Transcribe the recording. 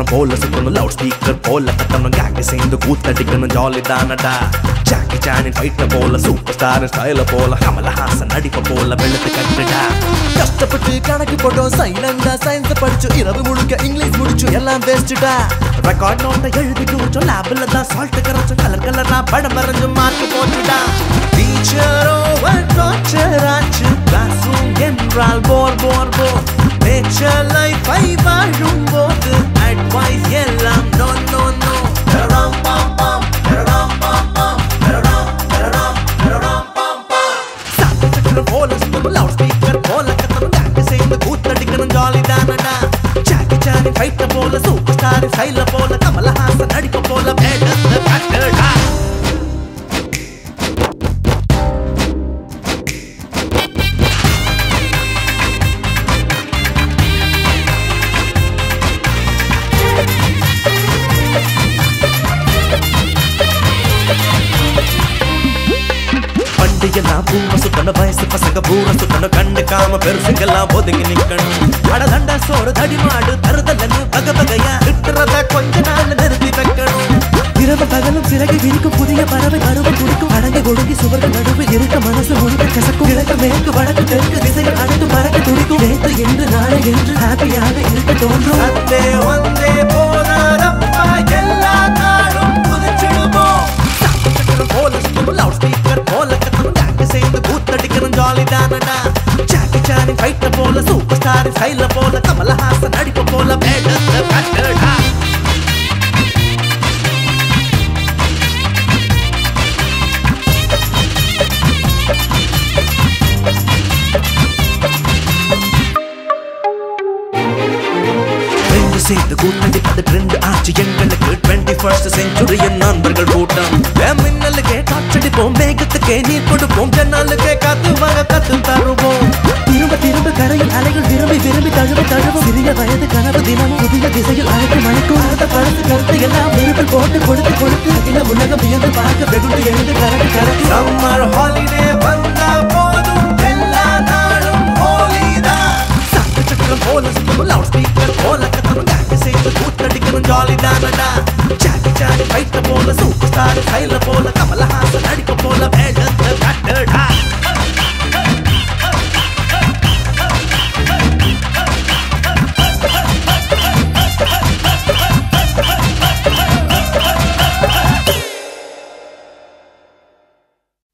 போல சுத்தணும் loud speaker போல கத்தணும் கேங்க சேர்ந்து கூத்தடிக்கணும் ஜாலி தானடா ஜாக்கி சானின் ஃபைட்ட போல சூப்பர் ஸ்டார் ஸ்டைல போல கமலஹாசன் நடிப்ப போல வெள்ளத்து கட்டுடா கஷ்டப்பட்டு கணக்கு போட்டோம் சைலண்டா சயின்ஸ் படிச்சு இரவு முழுக்க இங்கிலீஷ் முடிச்சு எல்லாம் வேஸ்ட்டுடா ரெக்கார்ட் நோட்டை எழுதி குறிச்சோம் லேபில் தான் சால்ட் கரைச்சோம் கலர் கலரா படம் வரைஞ்சு மார்க் போட்டுடா டீச்சரோ டார்ச்சர் ஆச்சு கிளாஸ் ரூம் என்றால் போர் போர் போர் நேச்சர் லைஃபை வாழும் போது அட்வைஸ் எல்லாம் நோ நோ நோ தரடாம் பாம் பாம் தரடாம் பாம் பாம் தரடாம் தரடாம் தரடாம் பாம் பாம் சாக்கு சக்கர போல சுத்தணும் லவுட் ஸ்பீக்கர் போல கத்தணும் கேங்க சேர்ந்து கூத்தடிக்கணும் ஜாலி தானடா ஜாக்கி சானி ஃபைட்ட போல சூப்பர் ஸ்டார் ஸ்டைல போல கமலஹாசன் நடிப்ப போல வேடத்தை கட்டுடா பண்டிகைலாம் பூம சுத்தணும் வயசு பசங்க பூரா சுத்தணும் கண்டுக்காம பெருசுங்கெல்லாம் ஒதுங்கி நிக்கணும் அடதண்ட சோறு தடிமாடு தருதலன்னு வகை வகையா கிட்டுறத கொஞ்ச நாள் நிறுத்தி வைக்கணும் இரவு பகலும் சிறகு விரிக்கும் புதிய பறவை அருவை குடிக்கும் அடங்கி ஒடுங்கி சுவர்கள் நடுவில் இருக்க மனசு முழுக்க கசக்கும் கிழக்கு மேற்கு வடக்கு தெற்கு திசைகள் அனைத்து பறக்க துடிக்கும் நேற்று இன்று நாளை என்று ஹாப்பியாக இருக்க தோன்றும் அத்தே வந்தே போனாரப்பா எல்லா நாளும் புதிச்சிடுவோம் சாக்கு சக்கரம் போல சுத்தணும் லவுட் ஸ்பீக்கர் போல கத்தணும் கேங்க சேர்ந்து கூத்தடிக்கணும் ஜாலி தானடா ஜாக்கி சானி ஃபைட்ட போல சூப்பர் ஸ்டார் ஸ்டைல போல கமலஹாசன் நடிப்ப போல வேடத்தை கட்டுடா ரெண்டு சேர்ந்து கூட்டடிப்பது ட்ரெண்ட் ஆச்சு எங்களுக்கு டுவெண்ட்டி ஃபர்ஸ்ட் செஞ்சுரியின் நண்பர்கள் கூட்டம் என் மின்னலுக்கே காற்றடிப்போம் வேகத்துக்கே நீர் கொடுப்போம் ஜன்னாலுக்கே காத்து வாங்க கத்து தருவோம் திரும்ப திரும்ப கரையில் அலைகள் விரும்பி விரும்பி தழுவ தழுவும் சிறிய வயது கனவு தினமும் புதிய திசையில் அழைத்து மணிக்கும் அடுத்த படத்து கருத்து எல்லாம் நெருப்பில் போட்டு கொடுத்து கொடுத்து அகில உலகம் வியந்து பார்க்க வெகுண்டு எழுந்து கரடி கரடி சம்மர் ஹாலிடே வந்தா போதும் எல்லா நாளும் ஹோலிதான் சாக்கு சக்கரம் போல சுத்தணும் லவுட் ஸ்பீக்கர் போல கத்தணும் கேங்க சேர்ந்து கூத்தடிக்கணும் ஜாலி தானடா ஜாக்கி சானி ஃபைட்ட போல சூப்பர் ஸ்டார் ஸ்டைல போல கமலஹாசன் நடிப்ப போல வேட